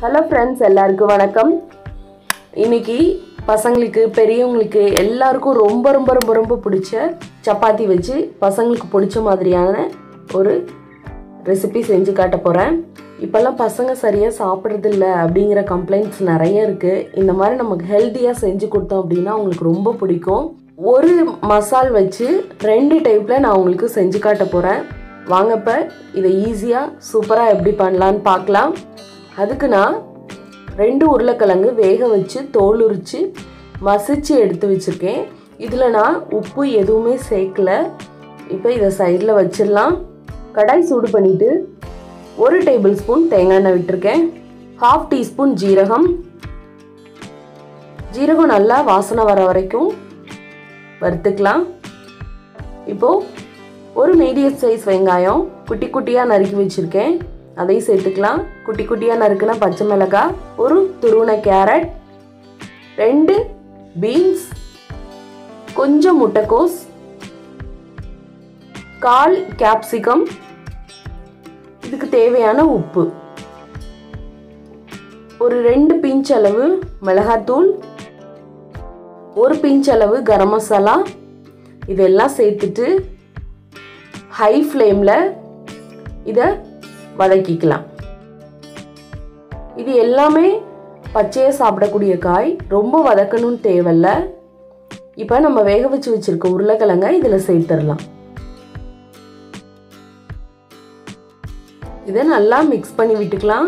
hello friends எல்லாருக்கும் வணக்கம் இன்னைக்கு பசங்களுக்கு பெரியவங்களுக்கு எல்லாருக்கும் ரொம்ப ரொம்ப ரொம்ப ரொம்ப பிடிச்ச சப்பாத்தி வச்சு பசங்களுக்கு பிடிச்ச மாதிரியான ஒரு ரெசிபி செஞ்சு காட்ட போகிறேன் இப்போல்லாம் பசங்க சரியாக சாப்பிட்றதில்ல அப்படிங்கிற கம்ப்ளைண்ட்ஸ் நிறைய இருக்குது இந்த மாதிரி நமக்கு ஹெல்த்தியாக செஞ்சு கொடுத்தோம் அப்படின்னா அவங்களுக்கு ரொம்ப பிடிக்கும் ஒரு மசால் வச்சு ரெண்டு டைப்பில் நான் உங்களுக்கு செஞ்சு காட்ட போகிறேன் வாங்கப்ப இதை ஈஸியாக சூப்பராக எப்படி பண்ணலான்னு பார்க்கலாம் அதுக்கு நான் ரெண்டு உருளைக்கிழங்கு வேக வச்சு தோல் உரித்து மசிச்சு எடுத்து வச்சுருக்கேன் இதில் நான் உப்பு எதுவுமே சேர்க்கல இப்போ இதை சைடில் வச்சிடலாம் கடாய் சூடு பண்ணிவிட்டு ஒரு டேபிள் ஸ்பூன் தேங்காய் எண்ணெய் விட்டுருக்கேன் ஹாஃப் டீஸ்பூன் ஜீரகம் ஜீரகம் நல்லா வாசனை வர வரைக்கும் வறுத்துக்கலாம் இப்போது ஒரு மீடியம் சைஸ் வெங்காயம் குட்டி குட்டியாக நறுக்கி வச்சுருக்கேன் அதையும் சேர்த்துக்கலாம் குட்டி குட்டியாக நறுக்குன பச்சை மிளகாய் ஒரு துருவன கேரட் ரெண்டு பீன்ஸ் கொஞ்சம் முட்டைக்கோஸ் கால் கேப்சிகம் இதுக்கு தேவையான உப்பு ஒரு ரெண்டு பிஞ்ச் அளவு மிளகாத்தூள் ஒரு பிஞ்ச் அளவு கரம் மசாலா இதெல்லாம் சேர்த்துட்டு ஹை ஃப்ளேமில் இதை வதக்கிக்கலாம் இது எல்லாமே பச்சையாக சாப்பிடக்கூடிய காய் ரொம்ப வதக்கணும்னு தேவையில்ல இப்போ நம்ம வேக வச்சு வச்சுருக்க உருளைக்கிழங்க இதில் சேர்த்துடலாம் இதை நல்லா மிக்ஸ் பண்ணி விட்டுக்கலாம்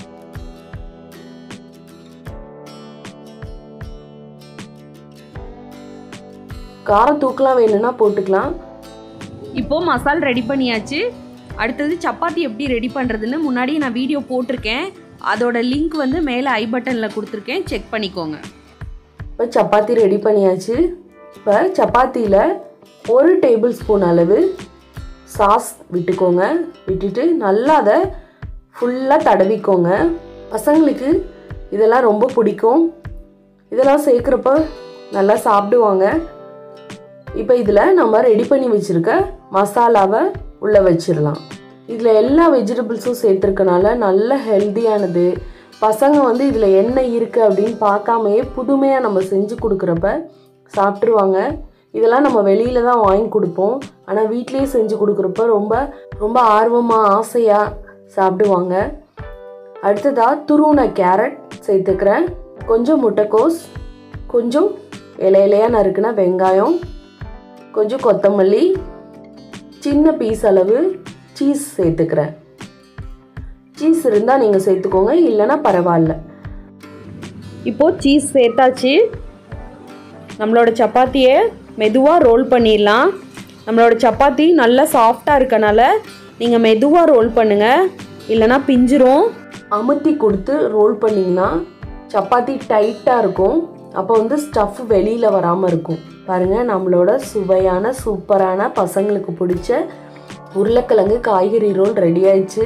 காரம் தூக்கலாம் வேணும்னா போட்டுக்கலாம் இப்போ மசால் ரெடி பண்ணியாச்சு அடுத்தது சப்பாத்தி எப்படி ரெடி பண்ணுறதுன்னு முன்னாடி நான் வீடியோ போட்டிருக்கேன் அதோட லிங்க் வந்து மேலே ஐ பட்டனில் கொடுத்துருக்கேன் செக் பண்ணிக்கோங்க இப்போ சப்பாத்தி ரெடி பண்ணியாச்சு இப்போ சப்பாத்தியில் ஒரு டேபிள் ஸ்பூன் அளவு சாஸ் விட்டுக்கோங்க விட்டுட்டு நல்லா அதை ஃபுல்லாக தடவிக்கோங்க பசங்களுக்கு இதெல்லாம் ரொம்ப பிடிக்கும் இதெல்லாம் சேர்க்குறப்ப நல்லா சாப்பிடுவாங்க இப்போ இதில் நம்ம ரெடி பண்ணி வச்சுருக்க மசாலாவை உள்ளே வச்சிடலாம் இதில் எல்லா வெஜிடபிள்ஸும் சேர்த்துருக்கனால நல்ல ஹெல்த்தியானது பசங்க வந்து இதில் என்ன இருக்குது அப்படின்னு பார்க்காமையே புதுமையாக நம்ம செஞ்சு கொடுக்குறப்ப சாப்பிட்ருவாங்க இதெல்லாம் நம்ம வெளியில் தான் வாங்கி கொடுப்போம் ஆனால் வீட்லேயே செஞ்சு கொடுக்குறப்ப ரொம்ப ரொம்ப ஆர்வமாக ஆசையாக சாப்பிடுவாங்க அடுத்ததாக துருவுன கேரட் சேர்த்துக்கிறேன் கொஞ்சம் முட்டைக்கோஸ் கொஞ்சம் இலை இலையாக நறுக்குன வெங்காயம் கொஞ்சம் கொத்தமல்லி சின்ன பீஸ் அளவு சீஸ் சேர்த்துக்கிறேன் சீஸ் இருந்தால் நீங்கள் சேர்த்துக்கோங்க இல்லைன்னா பரவாயில்ல இப்போது சீஸ் சேர்த்தாச்சு நம்மளோட சப்பாத்தியை மெதுவாக ரோல் பண்ணிடலாம் நம்மளோட சப்பாத்தி நல்லா சாஃப்டாக இருக்கனால நீங்கள் மெதுவாக ரோல் பண்ணுங்கள் இல்லைன்னா பிஞ்சிரும் அமுத்தி கொடுத்து ரோல் பண்ணிங்கன்னா சப்பாத்தி டைட்டாக இருக்கும் அப்போ வந்து ஸ்டஃப் வெளியில் வராமல் இருக்கும் பாருங்கள் நம்மளோட சுவையான சூப்பரான பசங்களுக்கு பிடிச்ச உருளைக்கிழங்கு காய்கறி ரோல் ரெடி ஆயிடுச்சு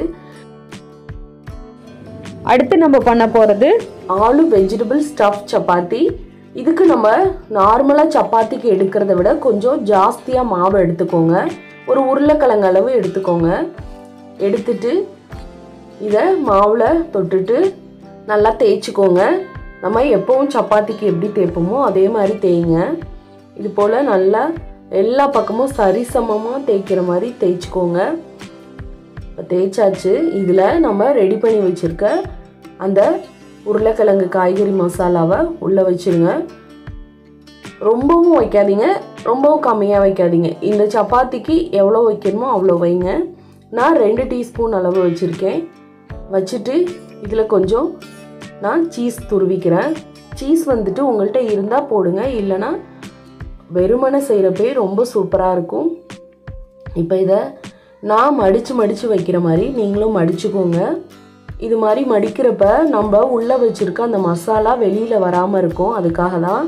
அடுத்து நம்ம பண்ண போகிறது ஆலு வெஜிடபிள் ஸ்டஃப் சப்பாத்தி இதுக்கு நம்ம நார்மலாக சப்பாத்திக்கு எடுக்கிறத விட கொஞ்சம் ஜாஸ்தியாக மாவு எடுத்துக்கோங்க ஒரு உருளைக்கிழங்கு அளவு எடுத்துக்கோங்க எடுத்துட்டு இதை மாவில் தொட்டுட்டு நல்லா தேய்ச்சிக்கோங்க நம்ம எப்போவும் சப்பாத்திக்கு எப்படி தேய்ப்போமோ அதே மாதிரி தேய்ங்க இது போல் நல்லா எல்லா பக்கமும் சரிசமமாக தேய்க்கிற மாதிரி தேய்ச்சிக்கோங்க இப்போ தேய்ச்சாச்சு இதில் நம்ம ரெடி பண்ணி வச்சுருக்க அந்த உருளைக்கிழங்கு காய்கறி மசாலாவை உள்ளே வச்சுருங்க ரொம்பவும் வைக்காதீங்க ரொம்பவும் கம்மியாக வைக்காதீங்க இந்த சப்பாத்திக்கு எவ்வளோ வைக்கணுமோ அவ்வளோ வைங்க நான் ரெண்டு டீஸ்பூன் அளவு வச்சுருக்கேன் வச்சுட்டு இதில் கொஞ்சம் நான் சீஸ் துருவிக்கிறேன் சீஸ் வந்துட்டு உங்கள்கிட்ட இருந்தால் போடுங்க இல்லைன்னா வெறுமனை செய்கிறப்பே ரொம்ப சூப்பராக இருக்கும் இப்போ இதை நான் மடித்து மடித்து வைக்கிற மாதிரி நீங்களும் மடிச்சுக்கோங்க இது மாதிரி மடிக்கிறப்ப நம்ம உள்ளே வச்சுருக்க அந்த மசாலா வெளியில் வராமல் இருக்கும் அதுக்காக தான்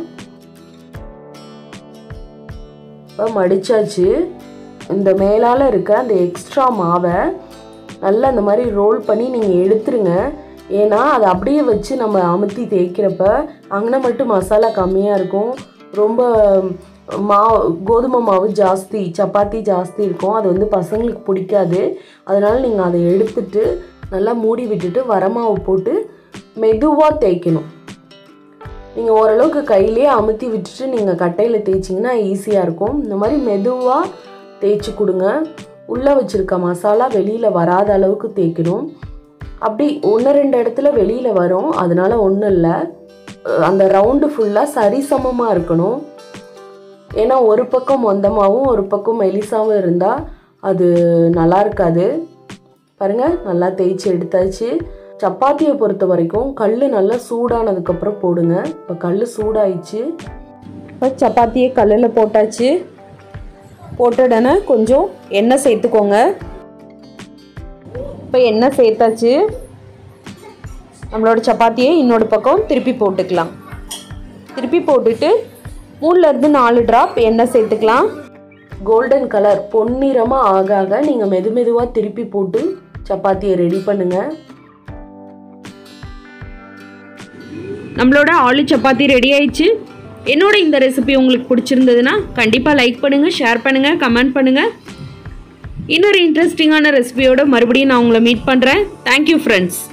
இப்போ மடித்தாச்சு இந்த மேலால் இருக்க அந்த எக்ஸ்ட்ரா மாவை நல்லா இந்த மாதிரி ரோல் பண்ணி நீங்கள் எடுத்துருங்க ஏன்னா அதை அப்படியே வச்சு நம்ம அமுத்தி தேய்க்கிறப்ப அங்கே மட்டும் மசாலா கம்மியாக இருக்கும் ரொம்ப மாவு கோதுமை மாவு ஜாஸ்தி சப்பாத்தி ஜாஸ்தி இருக்கும் அது வந்து பசங்களுக்கு பிடிக்காது அதனால் நீங்கள் அதை எடுத்துட்டு நல்லா மூடி விட்டுட்டு வரமாவு போட்டு மெதுவாக தேய்க்கணும் நீங்கள் ஓரளவுக்கு கையிலே அமுத்தி விட்டுட்டு நீங்கள் கட்டையில் தேய்ச்சிங்கன்னா ஈஸியாக இருக்கும் இந்த மாதிரி மெதுவாக தேய்ச்சி கொடுங்க உள்ளே வச்சுருக்க மசாலா வெளியில் வராத அளவுக்கு தேய்க்கணும் அப்படி ஒன்று ரெண்டு இடத்துல வெளியில் வரும் அதனால ஒன்றும் இல்லை அந்த ரவுண்டு ஃபுல்லாக சரிசமமாக இருக்கணும் ஏன்னா ஒரு பக்கம் மொந்தமாகவும் ஒரு பக்கம் மெலிசாவும் இருந்தால் அது நல்லா இருக்காது பாருங்கள் நல்லா தேய்ச்சி எடுத்தாச்சு சப்பாத்தியை பொறுத்த வரைக்கும் கல் நல்லா சூடானதுக்கப்புறம் போடுங்க இப்போ கல் சூடாயிடுச்சு இப்போ சப்பாத்தியை கல்லில் போட்டாச்சு போட்ட உடனே கொஞ்சம் எண்ணெய் சேர்த்துக்கோங்க இப்போ எண்ணெய் சேர்த்தாச்சு நம்மளோட சப்பாத்தியை இன்னொரு பக்கம் திருப்பி போட்டுக்கலாம் திருப்பி போட்டுட்டு மூணுலேருந்து நாலு ட்ராப் எண்ணெய் சேர்த்துக்கலாம் கோல்டன் கலர் பொன்னிறமாக ஆக ஆக நீங்கள் மெது மெதுவாக திருப்பி போட்டு சப்பாத்தியை ரெடி பண்ணுங்கள் நம்மளோட ஆலு சப்பாத்தி ரெடி ஆயிடுச்சு என்னோட இந்த ரெசிபி உங்களுக்கு பிடிச்சிருந்ததுன்னா கண்டிப்பாக லைக் பண்ணுங்கள் ஷேர் பண்ணுங்கள் கமெண்ட் பண்ணுங்கள் இன்னொரு இன்ட்ரெஸ்டிங்கான ரெசிபியோட மறுபடியும் நான் உங்களை மீட் பண்ணுறேன் தேங்க்யூ ஃப்ரெண்ட்ஸ்